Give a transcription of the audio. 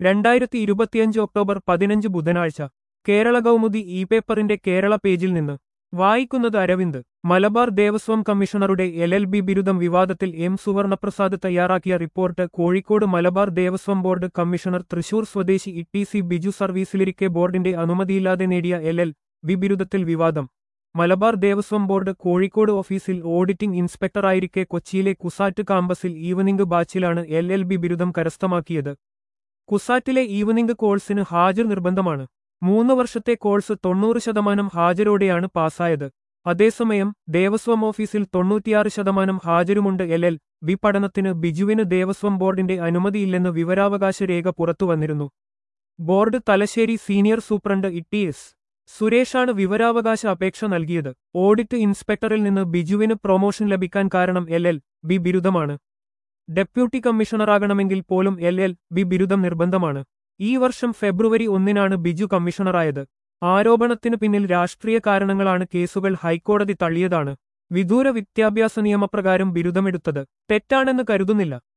രണ്ടായിരത്തി ഇരുപത്തിയഞ്ച് ഒക്ടോബർ പതിനഞ്ച് ബുധനാഴ്ച കേരള കൗമുദി ഇ പേപ്പറിന്റെ കേരള പേജിൽ നിന്ന് വായിക്കുന്നത് അരവിന്ദ് മലബാർ ദേവസ്വം കമ്മീഷണറുടെ എൽ എൽ ബി ബിരുദം വിവാദത്തിൽ എം സുവർണപ്രസാദ് തയ്യാറാക്കിയ report Kozhikode Malabar Devaswom board commissioner Thrissur സ്വദേശി ഇ ടി സി ബിജു സർവീസിലിരിക്കെ ബോർഡിന്റെ അനുമതിയില്ലാതെ നേടിയ എൽ എൽ ബി ബിരുദത്തിൽ വിവാദം മലബാർ ദേവസ്വം ബോർഡ് കോഴിക്കോട് ഓഫീസിൽ ഓഡിറ്റിംഗ് ഇൻസ്പെക്ടറായിരിക്കെ കൊച്ചിയിലെ കുസാറ്റ് കാമ്പസിൽ ഈവനിംഗ് ബാച്ചിലാണ് എൽ എൽ ബി ബിരുദം കരസ്ഥമാക്കിയത് കുസാറ്റിലെ ഈവനിംഗ് കോഴ്സിന് ഹാജർ നിർബന്ധമാണ് മൂന്ന് വർഷത്തെ കോഴ്സ് തൊണ്ണൂറ് ശതമാനം ഹാജരോടെയാണ് പാസ്സായത് അതേസമയം ദേവസ്വം ഓഫീസിൽ തൊണ്ണൂറ്റിയാറ് ശതമാനം ഹാജരുമുണ്ട് എൽ എൽ ബി പഠനത്തിന് ബിജുവിന് ദേവസ്വം ബോർഡിന്റെ അനുമതിയില്ലെന്ന് വിവരാവകാശ രേഖ പുറത്തുവന്നിരുന്നു board Thalassery senior superintendent E S സുരേഷാണ് വിവരാവകാശ അപേക്ഷ നൽകിയത് ഓഡിറ്റ് ഇൻസ്പെക്ടറിൽ നിന്ന് ബിജുവിന് പ്രൊമോഷൻ ലഭിക്കാൻ കാരണം എൽ എൽ ബി ബിരുദമാണ് ഡെപ്യൂട്ടി കമ്മീഷണറാകണമെങ്കിൽ പോലും എൽ എൽ ബി ബിരുദം നിർബന്ധമാണ് ഈ വർഷം ഫെബ്രുവരി ഒന്നിനാണ് ബിജു കമ്മീഷണറായത് ആരോപണത്തിനു പിന്നിൽ രാഷ്ട്രീയ കാരണങ്ങളാണ് കേസുകൾ ഹൈക്കോടതി തള്ളിയതാണ് വിദൂര വിദ്യാഭ്യാസ നിയമപ്രകാരം ബിരുദമെടുത്തത് തെറ്റാണെന്ന് കരുതുന്നില്ല